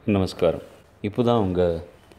நமஸ்காரம் இப்போ தான் உங்கள்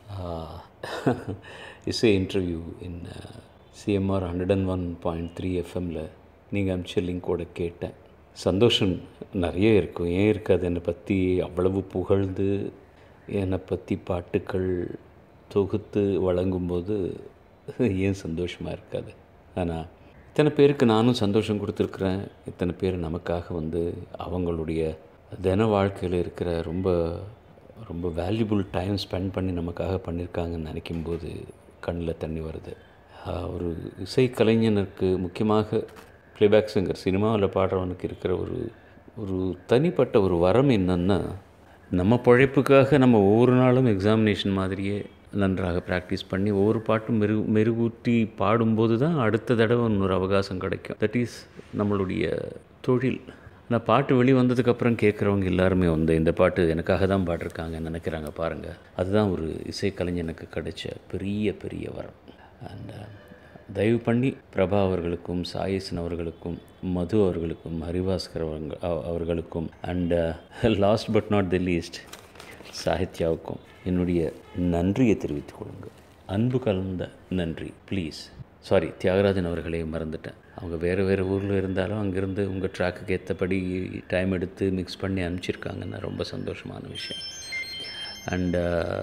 இசை interview in CMR hundred and one point three எஃப்எம்மில் நீங்கள் அமிச்ச லிங்கோட கேட்டேன் சந்தோஷம் நிறைய இருக்கும் ஏன் இருக்காது என்னை பற்றி அவ்வளவு புகழ்ந்து என்னை பற்றி பாட்டுக்கள் தொகுத்து வழங்கும்போது ஏன் சந்தோஷமாக இருக்காது ஆனால் இத்தனை பேருக்கு நானும் சந்தோஷம் கொடுத்துருக்குறேன் இத்தனை பேர் நமக்காக வந்து அவங்களுடைய தின வாழ்க்கையில் இருக்கிற ரொம்ப ரொம்ப வேல்யூபுள் டைம் ஸ்பெண்ட் பண்ணி நமக்காக பண்ணியிருக்காங்கன்னு நினைக்கும்போது கண்ணில் தண்ணி வருது ஆஹ் ஒரு இசை கலைஞனுக்கு முக்கியமாக ப்ளேபேக் சிங்கர் சினிமாவில் பாடுறவனுக்கு இருக்கிற ஒரு ஒரு தனிப்பட்ட ஒரு வரம் என்னன்னா நம்ம பழைப்புக்காக நம்ம ஒவ்வொரு நாளும் எக்ஸாமினேஷன் மாதிரியே நன்றாக ப்ராக்டிஸ் பண்ணி ஒவ்வொரு பாட்டும் மெரு மெருகூட்டி பாடும்போது தான் அடுத்த தடவை இன்னொரு அவகாசம் கிடைக்கும் தட் இஸ் நம்மளுடைய தொழில் ஆனால் பாட்டு வெளி வந்ததுக்கப்புறம் கேட்குறவங்க எல்லாருமே வந்து இந்த பாட்டு எனக்காக தான் பாடிருக்காங்கன்னு நினைக்கிறாங்க பாருங்கள் அதுதான் ஒரு இசைக்கலைஞனுக்கு கிடைச்ச பெரிய பெரிய வரம் அண்ட் தயவு பண்ணி பிரபா அவர்களுக்கும் சாயசன் அவர்களுக்கும் மது அவர்களுக்கும் ஹரிபாஸ்கர் அவங்க அவ- அவர்களுக்கும் and last but not the least சாகித்யாவுக்கும் என்னுடைய நன்றியை தெரிவித்துக் கொள்ளுங்கள் அன்பு கலந்த நன்றி ப்ளீஸ் சாரி தியாகராஜன் அவர்களே மறந்துட்டேன் அவங்க வேறு வேறு ஊரில் இருந்தாலும் அங்கேருந்து உங்கள் ட்ராக்குக்கு ஏற்றபடி டைம் எடுத்து மிக்ஸ் பண்ணி அனுப்பிச்சிருக்காங்கன்னா ரொம்ப சந்தோஷமான விஷயம் அண்ட்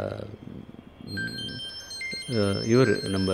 இவர் நம்ம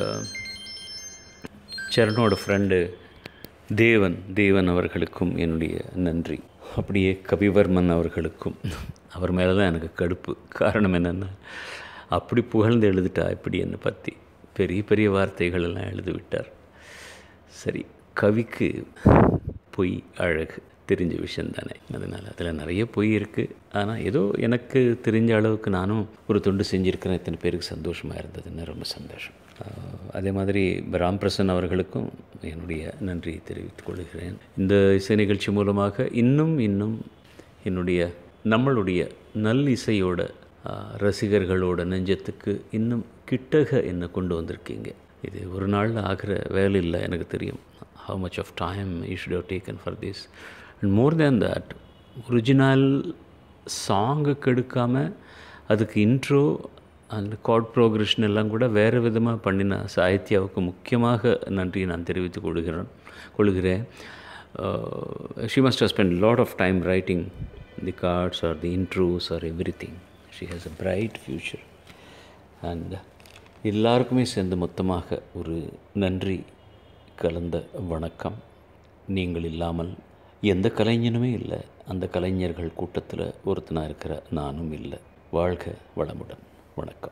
சரணோட ஃப்ரெண்டு தேவன் தேவன் அவர்களுக்கும் என்னுடைய நன்றி அப்படியே கவிவர்மன் அவர்களுக்கும் அவர் மேலே தான் எனக்கு கடுப்பு காரணம் என்னென்னா அப்படி புகழ்ந்து எழுதிட்டா இப்படி என்னை பற்றி பெரிய பெரிய வார்த்தைகள் எல்லாம் எழுதி விட்டார் சரி கவிக்கு பொய் அழகு தெரிஞ்ச விஷயம் தானே அதனால் அதில் நிறைய பொய் இருக்குது ஆனால் ஏதோ எனக்கு தெரிஞ்ச அளவுக்கு நானும் ஒரு தொண்டு செஞ்சுருக்கிறேன் இத்தனை பேருக்கு சந்தோஷமாக இருந்ததுன்னு ரொம்ப சந்தோஷம் ஆஹ் அதே மாதிரி ராம் பிரசன் அவர்களுக்கும் என்னுடைய நன்றியை தெரிவித்துக் கொள்கிறேன் இந்த இசை நிகழ்ச்சி மூலமாக இன்னும் இன்னும் என்னுடைய நம்மளுடைய நல் இசையோட ஆஹ் ரசிகர்களோட நெஞ்சத்துக்கு இன்னும் கிட்டக என்னை கொண்டு வந்திருக்கீங்க இது ஒரு நாளில் ஆகிற வேலை இல்லை எனக்கு தெரியும் how much of time you should have taken for this and more than that original சாங்குக்கு எடுக்காமல் அதுக்கு இன்ட்ரோ அந்த கார்ட் ப்ரோக்ரஷன் எல்லாம் கூட வேறு விதமாக பண்ணின சாகித்யாவுக்கு முக்கியமாக நன்றியை நான் தெரிவித்துக் கொள்கிறேன் கொள்கிறேன் she must have spent lot of time writing the cards or the intros or everything she has a bright future and எல்லாருக்குமே சேர்ந்து மொத்தமாக ஒரு நன்றி கலந்த வணக்கம் நீங்கள் இல்லாமல் எந்த கலைஞனுமே இல்லை அந்த கலைஞர்கள் கூட்டத்தில் ஒருத்தனாக இருக்கிற நானும் இல்லை வாழ்க வளமுடன் வணக்கம்